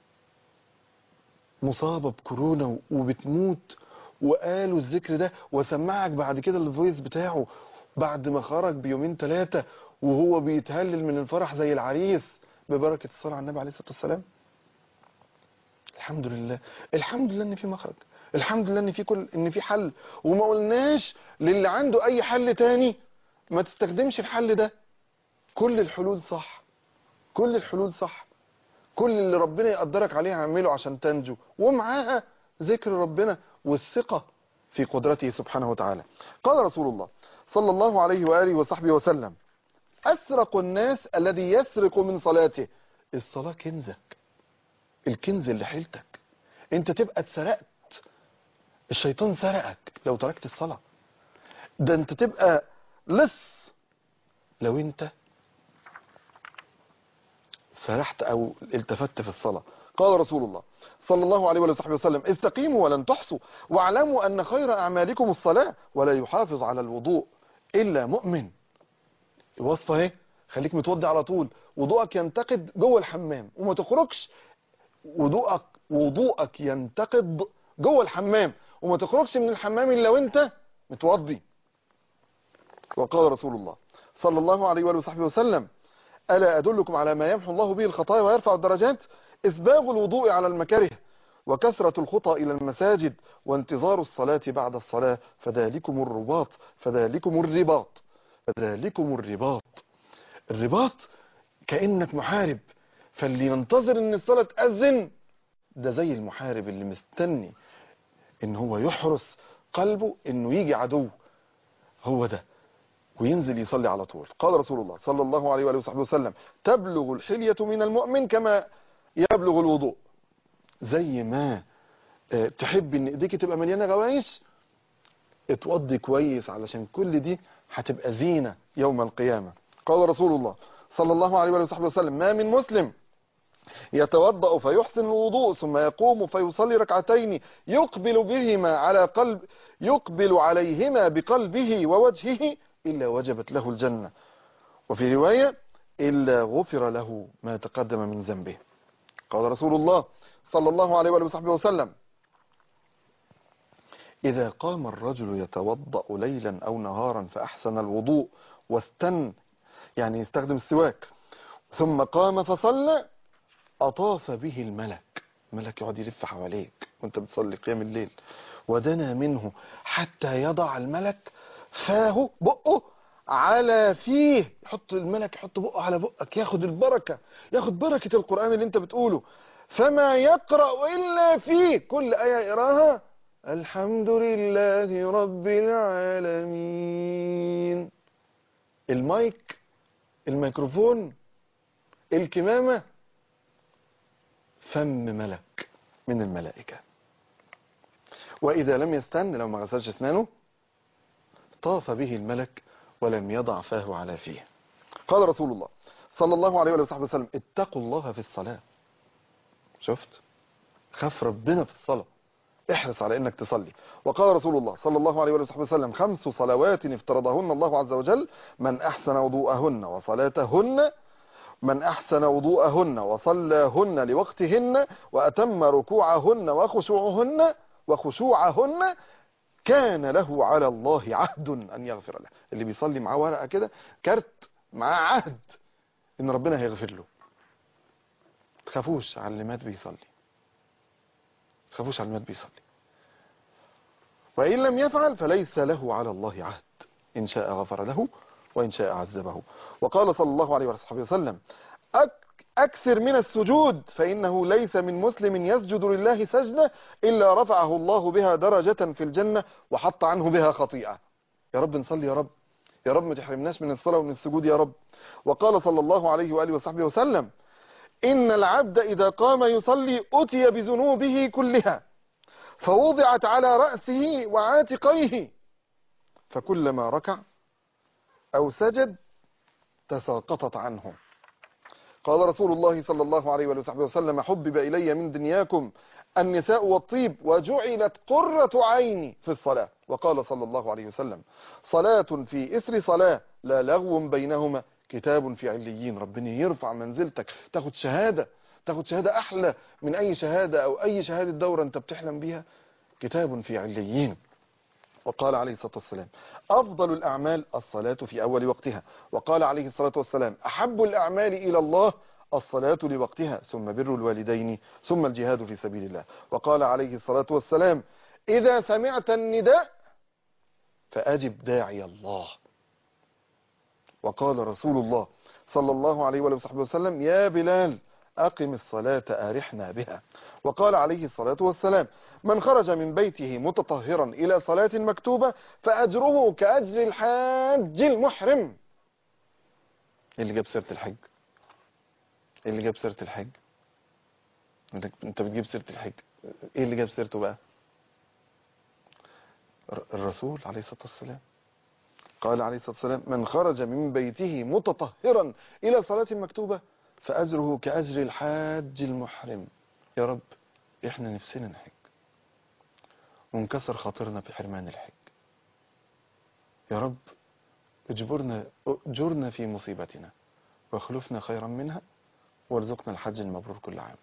مصابة بكورونا وبتموت وقالوا الذكر ده وسمعك بعد كده الفويس بتاعه بعد ما خرج بيومين ثلاثة وهو بيتهلل من الفرح زي العريس ببركة الصلاة على النبي عليه الصلاة والسلام الحمد لله الحمد لله ان في مخرج الحمد لله ان في كل ان في حل وما قلناش للي عنده اي حل تاني ما تستخدمش الحل ده كل الحلول صح كل الحلول صح كل اللي ربنا يقدرك عليه اعمله عشان تنجو ومعاها ذكر ربنا والثقة في قدرته سبحانه وتعالى قال رسول الله صلى الله عليه وآله وصحبه وسلم أسرق الناس الذي يسرق من صلاته الصلاة كنزك الكنز اللي حيلتك انت تبقى اتسرقت الشيطان سرقك لو تركت الصلاة ده انت تبقى لص لو انت سرحت او التفت في الصلاة قال رسول الله صلى الله عليه وصحبه وسلم استقيموا ولن تحصوا واعلموا أن خير أعمالكم الصلاة ولا يحافظ على الوضوء إلا مؤمن الوصفة اهي خليك متوضي على طول وضوءك ينتقد جوه الحمام وما تخرجش وضوءك وضوءك ينتقد جوه الحمام وما تخرجش من الحمام الا وانت متوضي وقال رسول الله صلى الله عليه وآله وصحبه وسلم ألا أدلكم على ما يمحو الله به الخطايا ويرفع الدرجات إسباغ الوضوء على المكاره وكثرة الخطى إلى المساجد وانتظار الصلاة بعد الصلاة فذلكم الرباط فذلكم الرباط فذلكم الرباط الرباط كأنك محارب فاللي ينتظر ان الصلاة تأذن ده زي المحارب اللي مستني ان هو يحرس قلبه انه يجي عدو هو ده وينزل يصلي على طول قال رسول الله صلى الله عليه وآله وصحبه وسلم تبلغ الحلية من المؤمن كما يبلغ الوضوء زي ما آه، تحب ان ايديك تبقى مليانة غوايش اتوضي كويس علشان كل دي هتبقى زينة يوم القيامة قال رسول الله صلى الله عليه وآله وسلم ما من مسلم يتوضأ فيحسن الوضوء ثم يقوم فيصلي ركعتين يقبل بهما على قلب يقبل عليهما بقلبه ووجهه إلا وجبت له الجنة وفي رواية إلا غفر له ما تقدم من ذنبه قال رسول الله صلى الله عليه وآله وصحبه وسلم إذا قام الرجل يتوضأ ليلا أو نهارا فأحسن الوضوء واستن يعني يستخدم السواك ثم قام فصلى أطاف به الملك الملك يقعد يلف حواليك وانت بتصلي قيام الليل ودنا منه حتى يضع الملك فاه بقه على فيه يحط الملك يحط بقه على بقك ياخد البركة ياخد بركة القرآن اللي انت بتقوله فما يقرأ إلا فيه كل آية يقراها الحمد لله رب العالمين المايك الميكروفون الكمامة فم ملك من الملائكة وإذا لم يستن لو ما غسلش اسنانه طاف به الملك ولم يضع فاه على فيه قال رسول الله صلى الله عليه وآله وسلم اتقوا الله في الصلاة شفت خاف ربنا في الصلاة احرص على انك تصلي وقال رسول الله صلى الله عليه وآله وسلم خمس صلوات افترضهن الله عز وجل من احسن وضوءهن وصلاتهن من أحسن وضوءهن وصلاهن لوقتهن وأتم ركوعهن وخشوعهن وخشوعهن كان له على الله عهد أن يغفر له اللي بيصلي معاه ورقة كده كارت معاه عهد إن ربنا هيغفر له تخافوش على اللي مات بيصلي تخافوش على اللي مات بيصلي وإن لم يفعل فليس له على الله عهد إن شاء غفر له وإن شاء عذبه وقال صلى الله عليه وصحبه وسلم أك أكثر من السجود فإنه ليس من مسلم يسجد لله سجدة إلا رفعه الله بها درجة في الجنة وحط عنه بها خطيئة يا رب نصلي يا رب يا رب ما تحرمناش من الصلاة ومن السجود يا رب وقال صلى الله عليه وآله وصحبه وسلم إن العبد إذا قام يصلي أتي بذنوبه كلها فوضعت على رأسه وعاتقيه فكلما ركع أو سجد تساقطت عنه قال رسول الله صلى الله عليه وآله وصحبه وسلم حبب إلي من دنياكم النساء والطيب وجعلت قرة عيني في الصلاة وقال صلى الله عليه وسلم صلاة في إثر صلاة لا لغو بينهما كتاب في عليين ربنا يرفع منزلتك تاخد شهادة تاخد شهادة أحلى من أي شهادة أو أي شهادة دورة أنت بتحلم بيها كتاب في عليين وقال عليه الصلاة والسلام أفضل الأعمال الصلاة في أول وقتها وقال عليه الصلاة والسلام أحب الأعمال إلى الله الصلاة لوقتها ثم بر الوالدين ثم الجهاد في سبيل الله وقال عليه الصلاة والسلام إذا سمعت النداء فأجب داعي الله وقال رسول الله صلى الله عليه وآله وصحبه وسلم يا بلال أقم الصلاة أرحنا بها وقال عليه الصلاة والسلام من خرج من بيته متطهرا إلى صلاة مكتوبة فأجره كأجر الحاج المحرم اللي جاب سيرة الحج اللي جاب سيرة الحج انت بتجيب سيرة الحج ايه اللي جاب سيرته بقى الرسول عليه الصلاة والسلام قال عليه الصلاة والسلام من خرج من بيته متطهرا إلى صلاة مكتوبة فأجره كأجر الحاج المحرم يا رب احنا نفسنا نحج وانكسر خاطرنا بحرمان الحج يا رب اجبرنا اجرنا في مصيبتنا واخلفنا خيرا منها وارزقنا الحج المبرور كل عام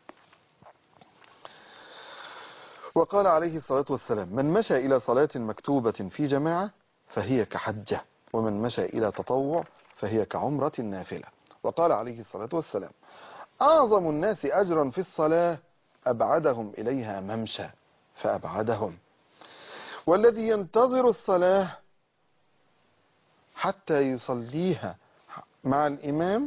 وقال عليه الصلاة والسلام من مشى إلى صلاة مكتوبة في جماعة فهي كحجة ومن مشى إلى تطوع فهي كعمرة نافلة وقال عليه الصلاة والسلام أعظم الناس أجرا في الصلاة أبعدهم إليها ممشى فأبعدهم والذي ينتظر الصلاة حتى يصليها مع الإمام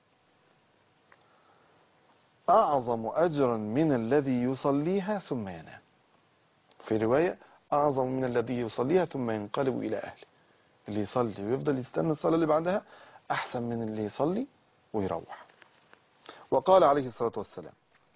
أعظم أجرا من الذي يصليها ثم ينام في رواية أعظم من الذي يصليها ثم ينقلب إلى أهله اللي يصلي ويفضل يستنى الصلاة اللي بعدها أحسن من اللي يصلي ويروح وقال عليه الصلاة والسلام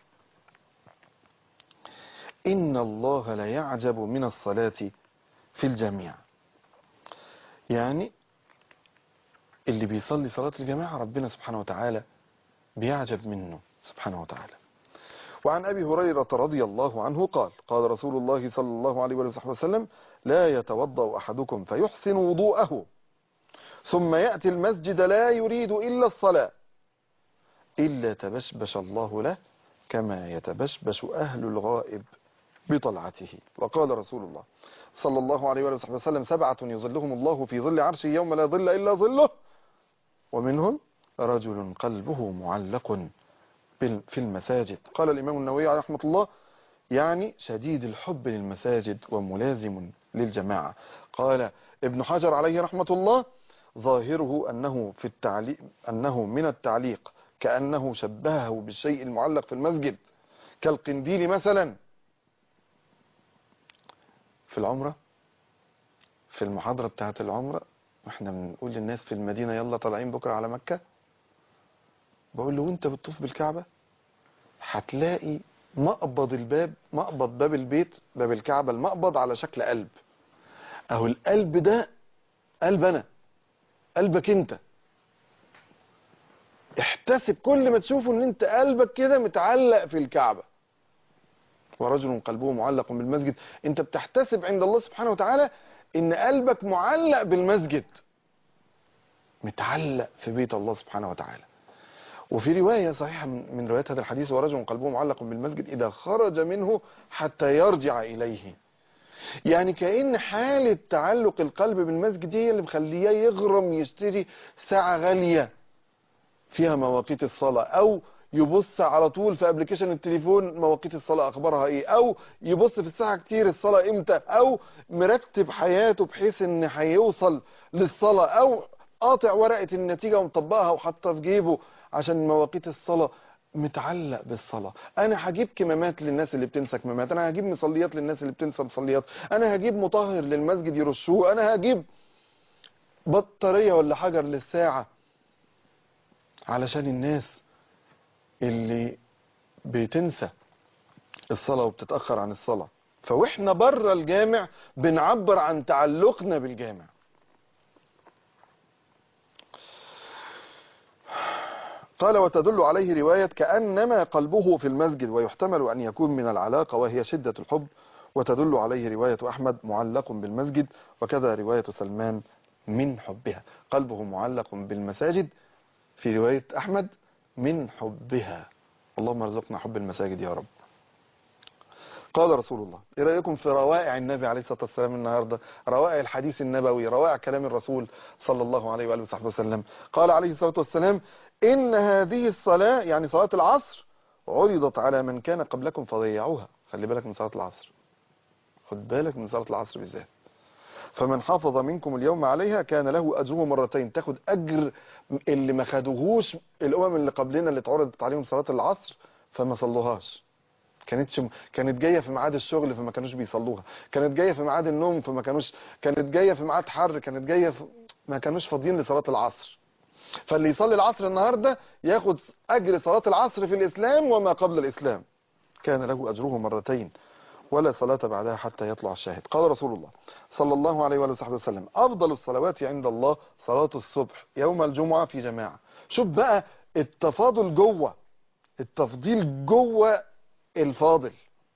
إن الله لا يعجب من الصلاة في الجميع يعني اللي بيصلي صلاة الجماعة ربنا سبحانه وتعالى بيعجب منه سبحانه وتعالى وعن أبي هريرة رضي الله عنه قال قال رسول الله صلى الله عليه وآله وسلم لا يتوضأ أحدكم فيحسن وضوءه ثم يأتي المسجد لا يريد إلا الصلاة إلا تبشبش الله له كما يتبشبش أهل الغائب بطلعته وقال رسول الله صلى الله عليه وآله وسلم سبعة يظلهم الله في ظل عرشه يوم لا ظل إلا ظله ومنهم رجل قلبه معلق في المساجد قال الإمام النووي رحمة الله يعني شديد الحب للمساجد وملازم للجماعة قال ابن حجر عليه رحمة الله ظاهره أنه, في التعليق أنه من التعليق كأنه شبهه بالشيء المعلق في المسجد كالقنديل مثلا في العمرة في المحاضرة بتاعت العمرة واحنا بنقول للناس في المدينة يلا طالعين بكرة على مكة بقول له وانت بتطوف بالكعبة هتلاقي مقبض الباب مقبض باب البيت باب الكعبة المقبض على شكل قلب اهو القلب ده قلب انا قلبك انت احتسب كل ما تشوفه ان انت قلبك كده متعلق في الكعبة ورجل قلبه معلق بالمسجد انت بتحتسب عند الله سبحانه وتعالى ان قلبك معلق بالمسجد متعلق في بيت الله سبحانه وتعالى وفي رواية صحيحة من روايات هذا الحديث ورجل قلبه معلق بالمسجد إذا خرج منه حتى يرجع إليه يعني كأن حالة تعلق القلب بالمسجد هي اللي مخليه يغرم يشتري ساعة غالية فيها مواقيت الصلاة أو يبص على طول في ابلكيشن التليفون مواقيت الصلاة اخبارها ايه او يبص في الساعة كتير الصلاة امتى او مرتب حياته بحيث ان هيوصل للصلاة او قاطع ورقة النتيجة ومطبقها وحطها في جيبه عشان مواقيت الصلاة متعلق بالصلاة انا هجيب كمامات للناس اللي بتنسى كمامات انا هجيب مصليات للناس اللي بتنسى مصليات انا هجيب مطهر للمسجد يرشوه انا هجيب بطارية ولا حجر للساعة علشان الناس اللي بتنسى الصلاة وبتتأخر عن الصلاة فوإحنا بره الجامع بنعبر عن تعلقنا بالجامع قال وتدل عليه رواية كأنما قلبه في المسجد ويحتمل أن يكون من العلاقة وهي شدة الحب وتدل عليه رواية أحمد معلق بالمسجد وكذا رواية سلمان من حبها قلبه معلق بالمساجد في رواية أحمد من حبها اللهم ارزقنا حب المساجد يا رب قال رسول الله ايه رايكم في روائع النبي عليه الصلاه والسلام النهارده روائع الحديث النبوي روائع كلام الرسول صلى الله عليه واله وصحبه وسلم قال عليه الصلاه والسلام ان هذه الصلاه يعني صلاه العصر عرضت على من كان قبلكم فضيعوها خلي بالك من صلاه العصر خد بالك من صلاه العصر بالذات فمن حافظ منكم اليوم عليها كان له اجره مرتين تاخد اجر اللي ما خدوهوش الامم اللي قبلنا اللي اتعرضت عليهم صلاه العصر فما صلوهاش كانتش كانت جايه في ميعاد الشغل فما كانوش بيصلوها كانت جايه في ميعاد النوم فما كانوش كانت جايه في ميعاد حر كانت جايه في... ما كانوش فاضيين لصلاه العصر فاللي يصلي العصر النهارده ياخد اجر صلاه العصر في الاسلام وما قبل الاسلام كان له اجره مرتين ولا صلاة بعدها حتى يطلع الشاهد قال رسول الله صلى الله عليه وآله وصحبه وسلم أفضل الصلوات عند الله صلاة الصبح يوم الجمعة في جماعة شوف بقى التفاضل جوه التفضيل جوه الفاضل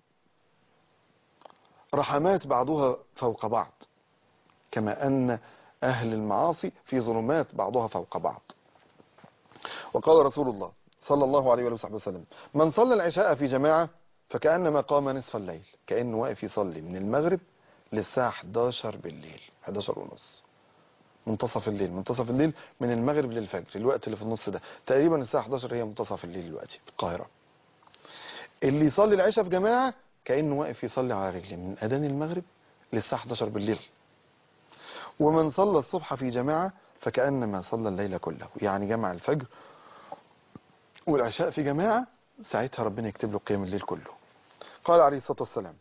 رحمات بعضها فوق بعض كما أن أهل المعاصي في ظلمات بعضها فوق بعض وقال رسول الله صلى الله عليه وآله وسلم من صلى العشاء في جماعة فكأنما قام نصف الليل كأنه واقف يصلي من المغرب للساعة 11 بالليل 11 ونص منتصف الليل منتصف الليل من المغرب للفجر الوقت اللي في النص ده تقريبا الساعة 11 هي منتصف الليل دلوقتي في القاهرة اللي يصلي العشاء في جماعة كأنه واقف يصلي على رجليه من أذان المغرب للساعة 11 بالليل ومن صلى الصبح في جماعة فكأنما صلى الليل كله يعني جمع الفجر والعشاء في جماعة ساعتها ربنا يكتب له قيام الليل كله قال عليه الصلاة والسلام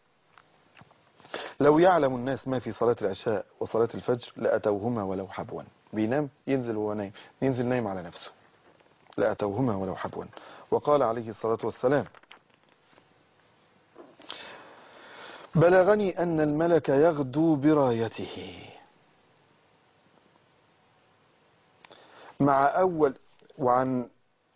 لو يعلم الناس ما في صلاة العشاء وصلاة الفجر لأتوهما ولو حبوا بينام ينزل وهو نايم ينزل نايم على نفسه لأتوهما ولو حبوا وقال عليه الصلاة والسلام بلغني أن الملك يغدو برايته مع أول وعن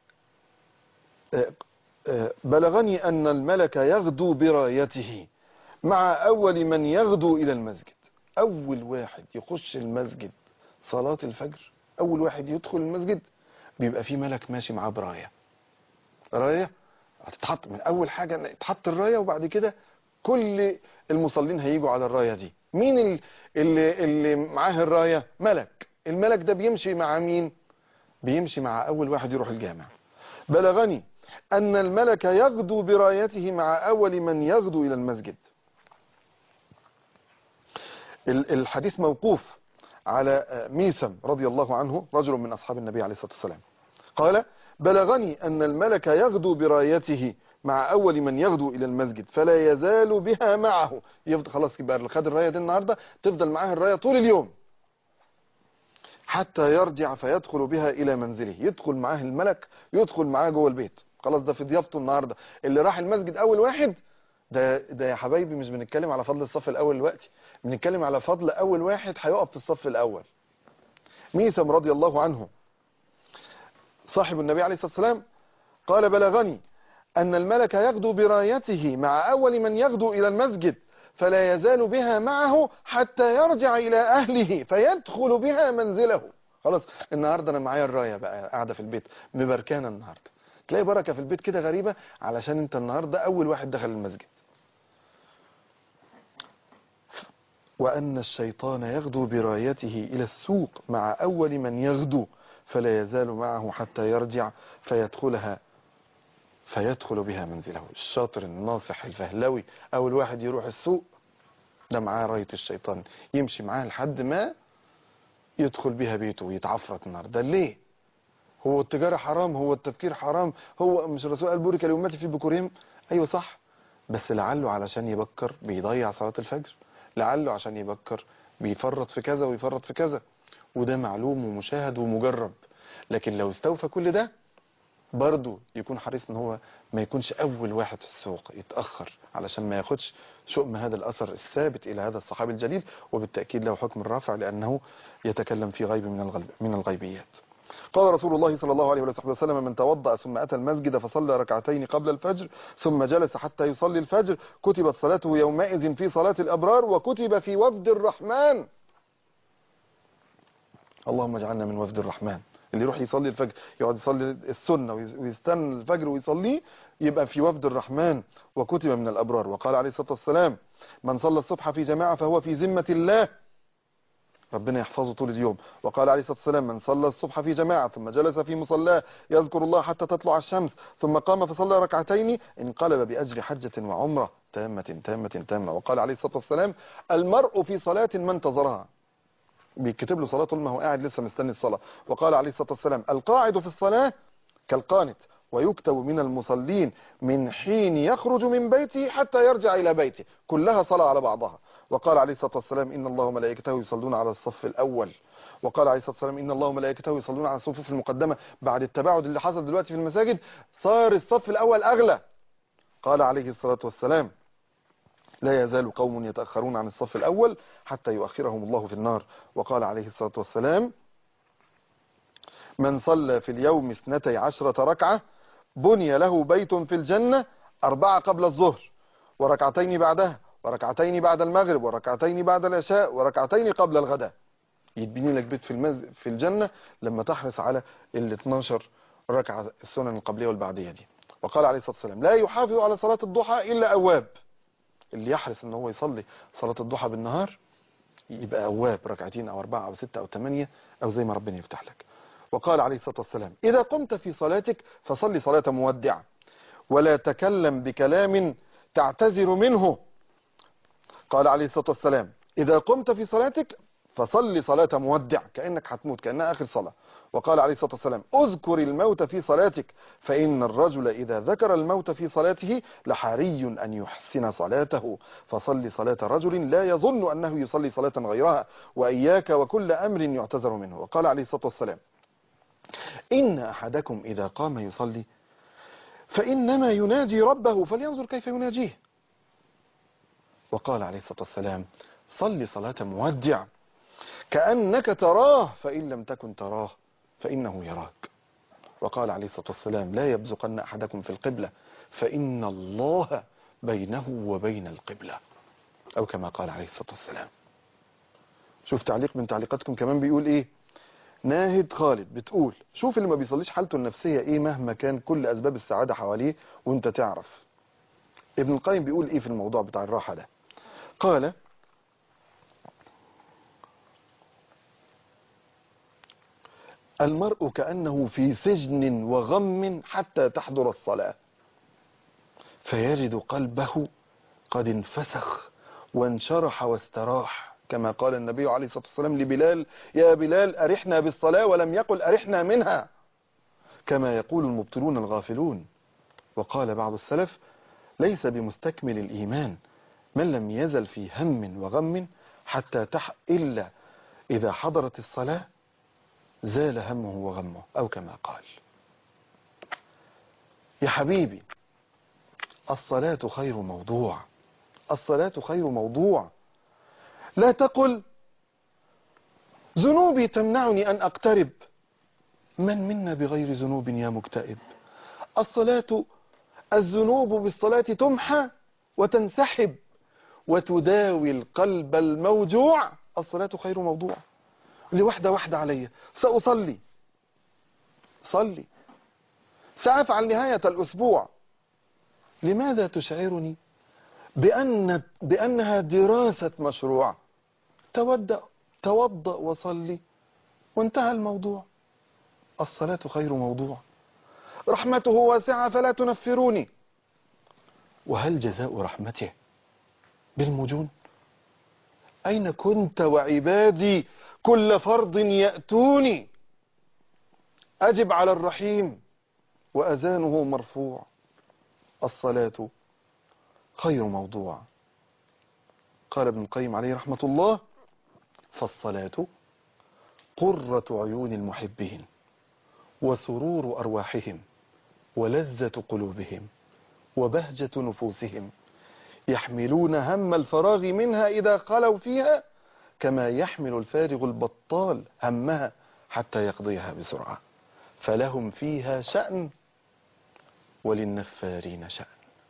بلغني أن الملك يغدو برايته مع أول من يغدو إلى المسجد أول واحد يخش المسجد صلاة الفجر أول واحد يدخل المسجد بيبقى فيه ملك ماشي معاه براية راية هتتحط من أول حاجة تحط الراية وبعد كده كل المصلين هيجوا على الراية دي مين ال- اللي, اللي معاه الراية ملك الملك ده بيمشي مع مين بيمشي مع أول واحد يروح الجامع بلغني أن الملك يغدو برايته مع أول من يغدو إلى المسجد ال- الحديث موقوف على ميسم رضي الله عنه رجل من أصحاب النبي عليه الصلاة والسلام قال بلغني أن الملك يغدو برايته مع أول من يغدو إلى المسجد فلا يزال بها معه يفضل خلاص يبقى اللي خد الراية دي النهاردة تفضل معاه الراية طول اليوم حتى يرجع فيدخل بها إلى منزله يدخل معاه الملك يدخل معاه جوه البيت خلاص ده في ضيافته النهاردة اللي راح المسجد أول واحد ده ده يا حبايبي مش بنتكلم على فضل الصف الأول دلوقتي بنتكلم على فضل أول واحد هيقف في الصف الأول ميثم رضي الله عنه صاحب النبي عليه الصلاة والسلام قال بلغني أن الملك يغدو برايته مع أول من يغدو إلى المسجد فلا يزال بها معه حتى يرجع إلى أهله فيدخل بها منزله خلاص النهاردة أنا معايا الراية بقى قاعدة في البيت مبركانة النهاردة تلاقي بركة في البيت كده غريبة علشان انت النهاردة أول واحد دخل المسجد وأن الشيطان يغدو برايته إلى السوق مع أول من يغدو فلا يزال معه حتى يرجع فيدخلها فيدخل بها منزله الشاطر الناصح الفهلوي او الواحد يروح السوق ده معاه راية الشيطان يمشي معاه لحد ما يدخل بها بيته ويتعفرت النار ده ليه هو التجارة حرام هو التفكير حرام هو مش الرسول قال بورك لأمتي في بكورهم ايوه صح بس لعله علشان يبكر بيضيع صلاة الفجر لعله عشان يبكر بيفرط في كذا ويفرط في كذا وده معلوم ومشاهد ومجرب لكن لو استوفى كل ده برضه يكون حريص ان هو ما يكونش اول واحد في السوق يتاخر علشان ما ياخدش شؤم هذا الاثر الثابت الى هذا الصحابي الجليل وبالتاكيد له حكم الرافع لانه يتكلم في غيب من الغيب من الغيبيات قال رسول الله صلى الله عليه وصحبه وسلم من توضأ ثم أتى المسجد فصلى ركعتين قبل الفجر ثم جلس حتى يصلي الفجر كتبت صلاته يومئذ في صلاة الأبرار وكتب في وفد الرحمن اللهم اجعلنا من وفد الرحمن اللي يروح يصلي الفجر يقعد يصلي السنة ويستنى الفجر ويصليه يبقى في وفد الرحمن وكتب من الأبرار وقال عليه الصلاة والسلام من صلى الصبح في جماعة فهو في ذمة الله ربنا يحفظه طول اليوم وقال عليه الصلاة والسلام من صلى الصبح في جماعة ثم جلس في مصلاه يذكر الله حتى تطلع الشمس ثم قام فصلى ركعتين انقلب بأجر حجة وعمرة تامة تامة تامة وقال عليه الصلاة والسلام المرء في صلاة من انتظرها بيكتب له صلاة طول ما هو قاعد لسه مستني الصلاة وقال عليه الصلاة والسلام القاعد في الصلاة كالقانت ويكتب من المصلين من حين يخرج من بيته حتى يرجع إلى بيته كلها صلاة على بعضها وقال عليه الصلاة والسلام إن الله وملائكته يصلون على الصف الأول وقال عليه الصلاة والسلام إن الله وملائكته يصلون على الصفوف المقدمة بعد التباعد اللي حصل دلوقتي في المساجد صار الصف الأول أغلى قال عليه الصلاة والسلام لا يزال قوم يتأخرون عن الصف الأول حتى يؤخرهم الله في النار وقال عليه الصلاة والسلام من صلى في اليوم اثنتي عشرة ركعة بني له بيت في الجنة أربعة قبل الظهر وركعتين بعدها وركعتين بعد المغرب وركعتين بعد العشاء وركعتين قبل الغداء يتبني لك بيت في المز... في الجنة لما تحرص على ال 12 ركعة السنن القبلية والبعدية دي وقال عليه الصلاة والسلام لا يحافظ على صلاة الضحى إلا أواب اللي يحرص ان هو يصلي صلاة الضحى بالنهار يبقى أواب ركعتين أو أربعة أو ستة أو ثمانية أو زي ما ربنا يفتح لك وقال عليه الصلاة والسلام إذا قمت في صلاتك فصلي صلاة مودع ولا تكلم بكلام تعتذر منه قال عليه الصلاة والسلام إذا قمت في صلاتك فصلي صلاة مودع كأنك هتموت كأنها آخر صلاة وقال عليه الصلاة والسلام اذكر الموت في صلاتك فإن الرجل إذا ذكر الموت في صلاته لحري أن يحسن صلاته فصلي صلاة رجل لا يظن أنه يصلي صلاة غيرها وإياك وكل أمر يعتذر منه وقال عليه الصلاة والسلام إن أحدكم إذا قام يصلي فإنما يناجي ربه فلينظر كيف يناجيه وقال عليه الصلاة والسلام صل صلاة مودع كأنك تراه فإن لم تكن تراه فإنه يراك وقال عليه الصلاة والسلام لا يبزقن أحدكم في القبلة فإن الله بينه وبين القبلة أو كما قال عليه الصلاة والسلام شوف تعليق من تعليقاتكم كمان بيقول إيه ناهد خالد بتقول شوف اللي ما بيصليش حالته النفسية إيه مهما كان كل أسباب السعادة حواليه وانت تعرف ابن القيم بيقول إيه في الموضوع بتاع الراحة ده قال المرء كأنه في سجن وغم حتى تحضر الصلاة فيجد قلبه قد انفسخ وانشرح واستراح كما قال النبي عليه الصلاة والسلام لبلال يا بلال أرحنا بالصلاة ولم يقل أرحنا منها كما يقول المبطلون الغافلون وقال بعض السلف ليس بمستكمل الإيمان من لم يزل في هم وغم حتى تح إلا إذا حضرت الصلاة زال همه وغمه أو كما قال يا حبيبي الصلاة خير موضوع الصلاة خير موضوع لا تقل ذنوبي تمنعني أن أقترب من منا بغير ذنوب يا مكتئب الصلاة الذنوب بالصلاة تمحى وتنسحب وتداوي القلب الموجوع الصلاة خير موضوع لوحدة واحدة علي سأصلي صلي سأفعل نهاية الأسبوع لماذا تشعرني بأن بأنها دراسة مشروع تودأ توضأ وصلي وانتهى الموضوع الصلاة خير موضوع رحمته واسعة فلا تنفروني وهل جزاء رحمته بالمجون أين كنت وعبادي كل فرض يأتوني أجب على الرحيم وأذانه مرفوع الصلاة خير موضوع قال ابن القيم عليه رحمة الله فالصلاة قرة عيون المحبين وسرور أرواحهم ولذة قلوبهم وبهجة نفوسهم يحملون هم الفراغ منها إذا خلوا فيها كما يحمل الفارغ البطال همها حتى يقضيها بسرعة فلهم فيها شأن وللنفارين شأن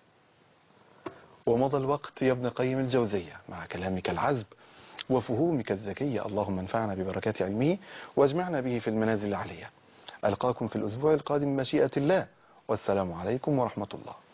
ومضى الوقت يا ابن قيم الجوزية مع كلامك العذب وفهومك الذكية اللهم انفعنا ببركات علمه واجمعنا به في المنازل العلية ألقاكم في الأسبوع القادم مشيئة الله والسلام عليكم ورحمة الله